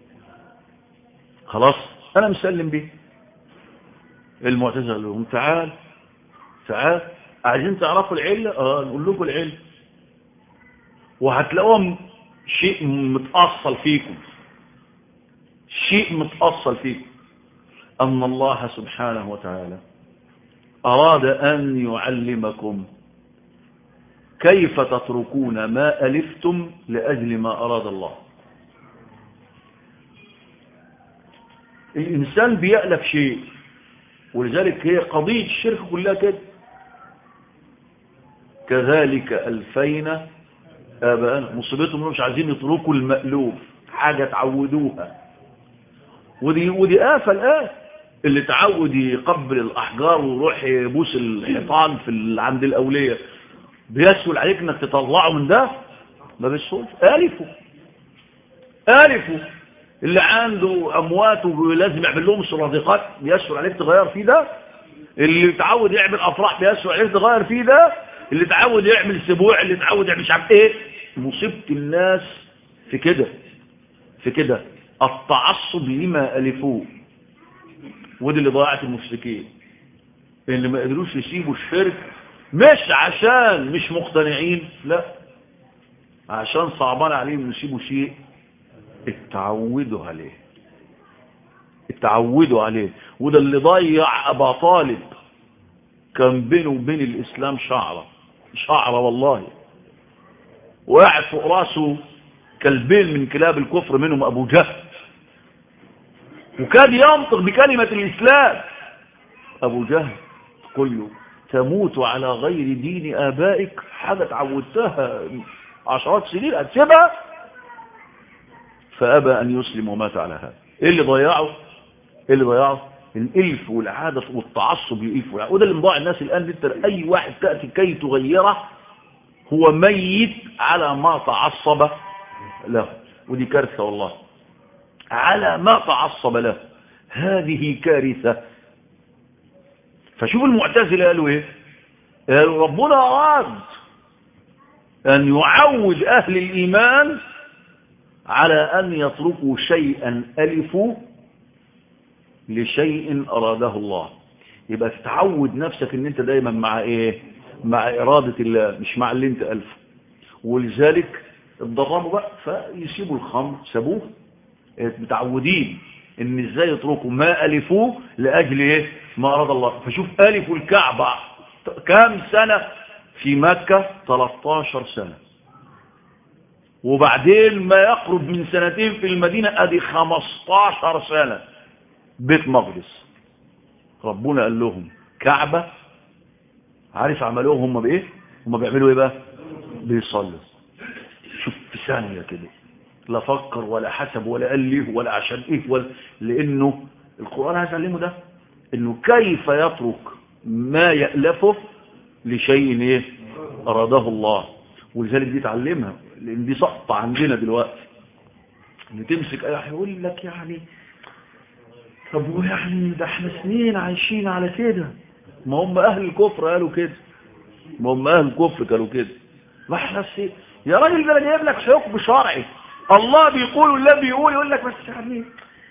خلاص انا مسلم بيه المعتزله لهم تعال تعال عايزين تعرفوا العله اه نقول لكم العله وهتلاقوهم شيء متأصل فيكم شيء متأصل فيكم أن الله سبحانه وتعالى أراد أن يعلمكم كيف تتركون ما ألفتم لأجل ما أراد الله الإنسان بيألف شيء ولذلك هي قضية الشرك كلها كده كذلك ألفينا آباءنا مصيبتهم مش عايزين يتركوا المألوف حاجة تعودوها ودي ودي آفة الآن اللي تعود يقبل الأحجار ويروح يبوس الحيطان في عند الأولية بيسهل عليك انك تطلعه من ده ما بيسهلش ألفوا ألفوا اللي عنده أموات ولازم يعمل لهم الصرادقات بيسهل عليك تغير فيه ده اللي تعود يعمل أفراح بيسهل عليك تغير فيه ده اللي تعود يعمل سبوع اللي تعود يعمل مش عارف ايه مصيبة الناس في كده في كده التعصب لما ألفوه ودي اللي ضيعت المشركين اللي ما قدروش يسيبوا الشرك مش عشان مش مقتنعين لا عشان صعبان عليهم يسيبوا شيء اتعودوا عليه اتعودوا عليه وده اللي ضيع ابا طالب كان بينه وبين الاسلام شعره شعره والله وقاعد فوق راسه كلبين من كلاب الكفر منهم ابو جهل وكاد ينطق بكلمة الاسلام ابو جهل تقول له تموت على غير دين ابائك حاجة تعودتها عشرات سنين هتسيبها فابى ان يسلم ومات على هذا ايه اللي ضيعه ايه اللي ضيعه الالف والعاده والتعصب للالف والعاده وده اللي مضيع الناس الان انت اي واحد تاتي كي تغيره هو ميت على ما تعصب له ودي كارثه والله على ما تعصب له هذه كارثه فشوف المعتزله قالوا ايه قالوا ربنا اراد ان يعود اهل الايمان على ان يتركوا شيئا الفوا لشيء اراده الله يبقى تتعود نفسك ان انت دايما مع ايه مع اراده الله مش مع اللي انت الفه ولذلك اتدربوا بقى فيسيبوا الخمر سابوه متعودين ان ازاي يتركوا ما الفوه لاجل ايه ما اراد الله فشوف الفوا الكعبه كام سنه في مكه 13 سنه وبعدين ما يقرب من سنتين في المدينه ادي 15 سنه بيت مقدس ربنا قال لهم كعبه عارف عملوهم هم بايه هم بيعملوا ايه بقى بيصلوا شوف في ثانيه كده لا فكر ولا حسب ولا قال ليه ولا عشان ايه ولا لانه القران عايز يعلمه ده انه كيف يترك ما يالفه لشيء ايه أراده الله ولذلك دي تعلمها لأن دي سقطة عندنا دلوقتي ان تمسك اي واحد يقول لك يعني طب ويعني ده احنا سنين عايشين على كده ما هم اهل الكفر قالوا كده ما هم اهل الكفر قالوا كده ما احنا سي... يا راجل ده انا جايب لك حكم شرعي الله بيقول والله بيقول يقول لك بس يعني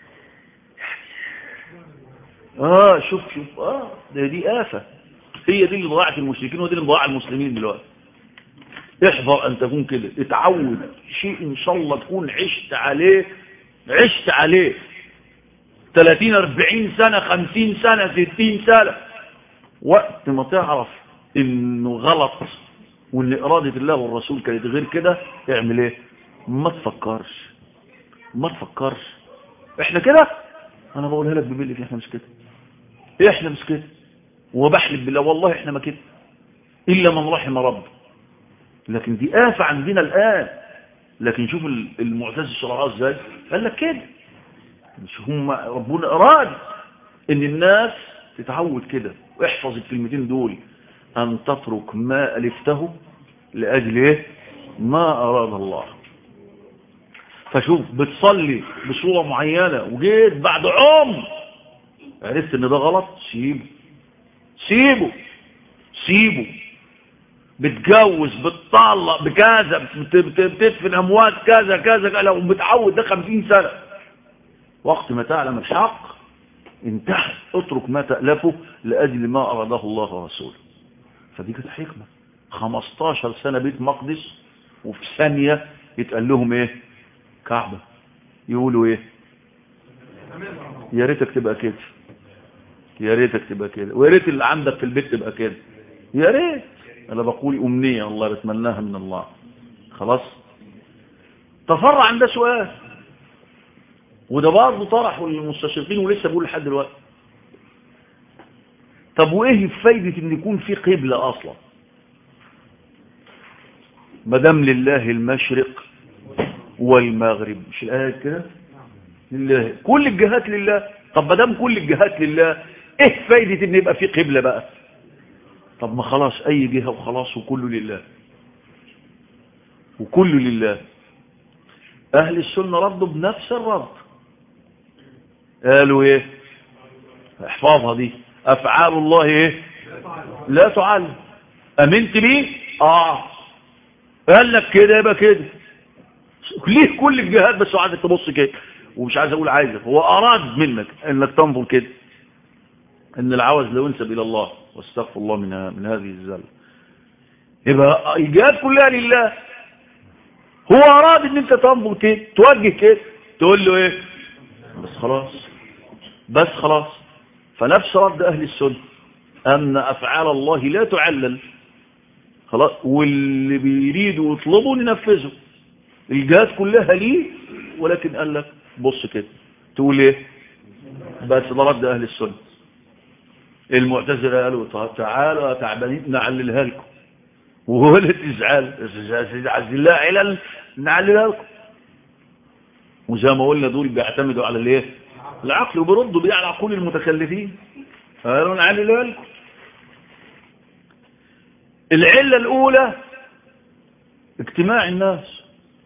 اه شوف شوف اه ده دي آفة هي دي اللي ضاعت المشركين ودي اللي ضاع المسلمين دلوقتي احذر ان تكون كده اتعود شيء ان شاء الله تكون عشت عليه عشت عليه 30 40 سنة 50 سنة 60 سنة وقت ما تعرف انه غلط وان ارادة الله والرسول كانت غير كده اعمل ايه ما تفكرش ما تفكرش احنا كده انا بقولها لك ببلك احنا مش كده احنا مش كده وبحلف بالله والله احنا ما كده الا من رحم ربه لكن دي آفة عندنا الآن لكن شوف المعتز شرعها ازاي قال لك كده مش هم ربنا أراد ان الناس تتعود كده واحفظ الكلمتين دول أن تترك ما ألفته لأجل إيه ما أراد الله فشوف بتصلي بصورة معينة وجيت بعد عمر عرفت ان ده غلط سيبه سيبه سيبه بتجوز بتطلق بكذا بتدفن اموات كذا كذا لو متعود ده 50 سنه وقت ما تعلم الحق انتهى اترك ما تألفه لأجل ما أراده الله ورسوله فدي كانت حكمة 15 سنة بيت مقدس وفي ثانية يتقال لهم ايه كعبة يقولوا ايه يا ريتك تبقى كده يا ريتك تبقى كده ويا ريت اللي عندك في البيت تبقى كده يا ريت انا بقول امنية الله بتمناها من الله خلاص تفرع عن ده سؤال وده برضه طرحه للمستشرقين ولسه بقول لحد دلوقتي طب وايه فايدة ان يكون في قبلة اصلا ما دام لله المشرق والمغرب مش الايه كده لله كل الجهات لله طب ما دام كل الجهات لله ايه فايدة ان يبقى في قبلة بقى طب ما خلاص اي جهة وخلاص وكله لله وكله لله اهل السنة ردوا بنفس الرد قالوا ايه احفظها دي افعال الله ايه لا تعلم امنت بيه اه قال لك كده يبقى كده ليه كل الجهات بس قعدت تبص كده ومش عايز اقول عايزك هو اراد منك انك تنظر كده ان العوز لو ينسب الى الله واستغفر الله من من هذه الزله يبقى الجهات كلها لله هو اراد ان انت تنظر كده توجه كده تقول له ايه بس خلاص بس خلاص فنفس رد اهل السنه ان افعال الله لا تعلل خلاص واللي بيريدوا يطلبوا ننفذه الجهات كلها ليه ولكن قال لك بص كده تقول ايه بس ده رد اهل السنه المعتزله قالوا تعالوا تعبانين نعللها لكم ولا تزعل عز الله علل نعللها لكم وزي ما قلنا دول بيعتمدوا على الايه العقل وبيردوا بيه على عقول المتكلفين قالوا نعللها لكم العله الاولى اجتماع الناس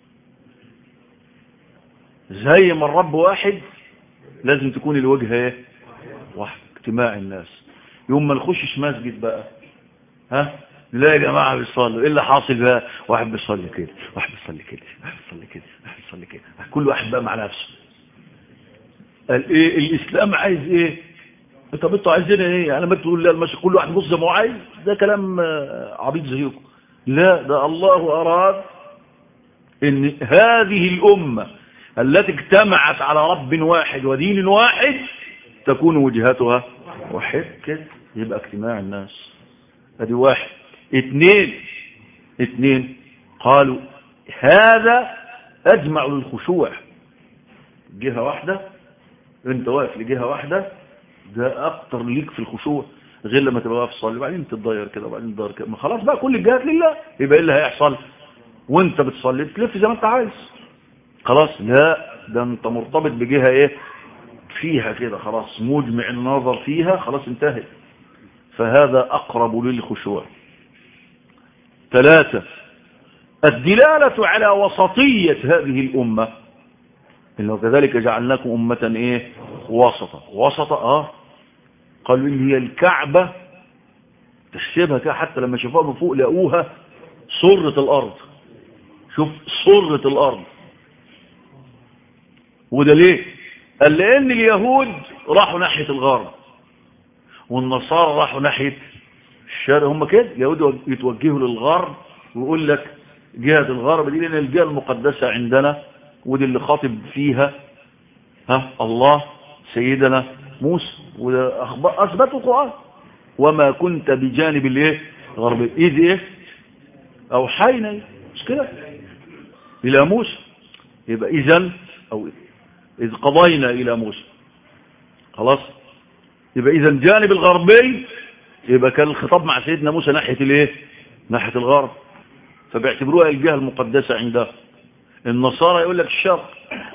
زي ما الرب واحد لازم تكون الوجهه ايه واحد اجتماع الناس يوم ما نخشش مسجد بقى ها لا يا جماعه بيصلوا ايه اللي حاصل بقى واحد بيصلي كده واحد بيصلي كده واحد بيصلي كده واحد بيصلي كده كل واحد بقى مع نفسه قال ايه الاسلام عايز ايه طب انتوا عايزين ايه يعني ما تقول لا المشي كل واحد بص زي ما هو عايز ده كلام عبيط زيكم لا ده الله اراد ان هذه الامه التي اجتمعت على رب واحد ودين واحد تكون وجهتها واحد كده يبقى اجتماع الناس ادي واحد اثنين اثنين قالوا هذا اجمع للخشوع جهة واحدة انت واقف لجهة واحدة ده اكتر ليك في الخشوع غير لما تبقى واقف تصلي وبعدين تتضير كده وبعدين تتضير كده ما خلاص بقى كل الجهات لله يبقى ايه اللي هيحصل وانت بتصلي تلف زي ما انت عايز خلاص لا ده انت مرتبط بجهة ايه فيها كده خلاص مجمع النظر فيها خلاص انتهت فهذا اقرب للخشوع ثلاثة الدلالة على وسطية هذه الأمة إنه كذلك جعلناكم أمة إيه وسطا وسطا آه قالوا إن هي الكعبة تحسبها كده حتى لما شافوها من فوق لقوها صرة الأرض شوف صرة الأرض وده ليه قال لأن اليهود راحوا ناحية الغرب والنصارى راحوا ناحية الشرق هم كده اليهود يتوجهوا للغرب ويقول لك جهة الغرب دي لأن الجهة المقدسة عندنا ودي اللي خاطب فيها ها الله سيدنا موسى وده أخبار أثبتوا القرآن وما كنت بجانب الايه غرب إذ إيه أوحينا مش كده إلى موسى يبقى إذن أو إذ قضينا إلى موسى خلاص يبقى إذا الجانب الغربي يبقى كان الخطاب مع سيدنا موسى ناحية الايه ناحية الغرب فبيعتبروها الجهة المقدسة عندها النصارى يقول لك الشرق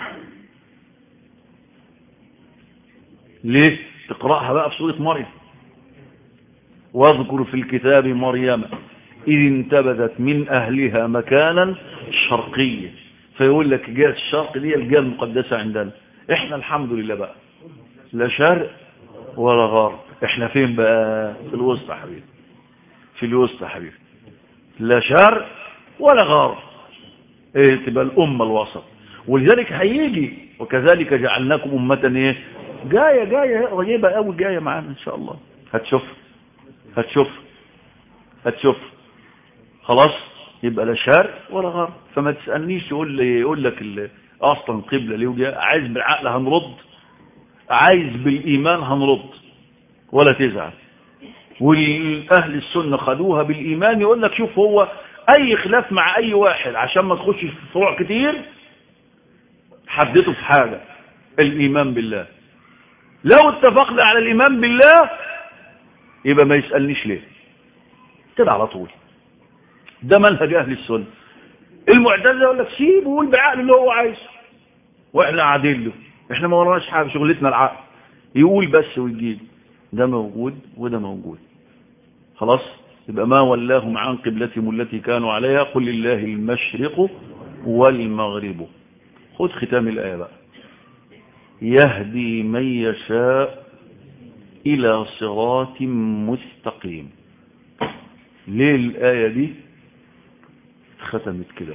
ليه تقرأها بقى في سورة مريم واذكر في الكتاب مريم إذ انتبذت من أهلها مكانا شرقيا فيقول لك جهة الشرق دي الجهة المقدسة عندنا احنا الحمد لله بقى لا شرق ولا غرب احنا فين بقى في الوسط يا حبيبي في الوسط يا حبيبي لا شرق ولا غرب ايه تبقى الأمة الوسط ولذلك هيجي وكذلك جعلناكم أمة ايه جاية جاية قريبة قوي جاية معانا ان شاء الله هتشوف هتشوف هتشوف خلاص يبقى لا شرق ولا غرب فما تسألنيش يقول لي يقول لك ال- اصلا قبلة ليه وجهة عايز بالعقل هنرد عايز بالايمان هنرد ولا تزعل والاهل السنة خدوها بالايمان يقول لك شوف هو اي خلاف مع اي واحد عشان ما تخش في فروع كتير حدته في حاجة الايمان بالله لو اتفقنا على الايمان بالله يبقى ما يسألنيش ليه كده على طول ده منهج اهل السنة المعتزله يقول لك سيبه وقول بعقل اللي هو عايزه واحنا قاعدين له احنا ما وراناش حاجه شغلتنا العقل يقول بس ويجيب ده موجود وده موجود خلاص يبقى ما ولاهم عن قبلتهم التي كانوا عليها قل لله المشرق والمغرب خد ختام الآية بقى يهدي من يشاء إلى صراط مستقيم ليه الآية دي ختمت كده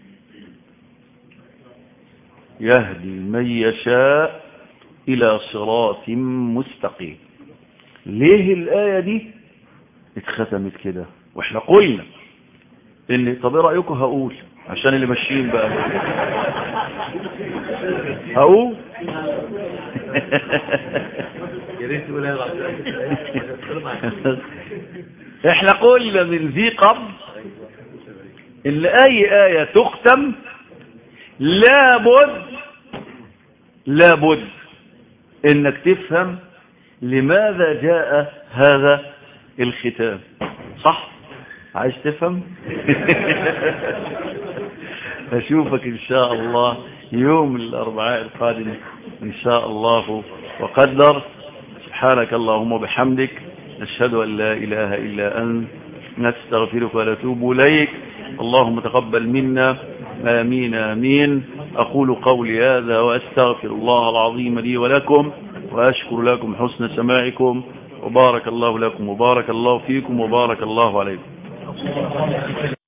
يهدي من يشاء إلى صراط مستقيم ليه الآية دي اتختمت كده واحنا قلنا ان طب ايه رأيكم هقول عشان اللي ماشيين بقى هقول يا ريت تقول يا احنا قلنا من ذي قبل ان اي آية تختم لابد لابد انك تفهم لماذا جاء هذا الختام صح عايز تفهم اشوفك ان شاء الله يوم الاربعاء القادم ان شاء الله وقدر سبحانك اللهم وبحمدك نشهد ان لا اله الا انت نستغفرك ونتوب اليك اللهم تقبل منا امين امين اقول قولي هذا واستغفر الله العظيم لي ولكم واشكر لكم حسن سماعكم وبارك الله لكم وبارك الله فيكم وبارك الله عليكم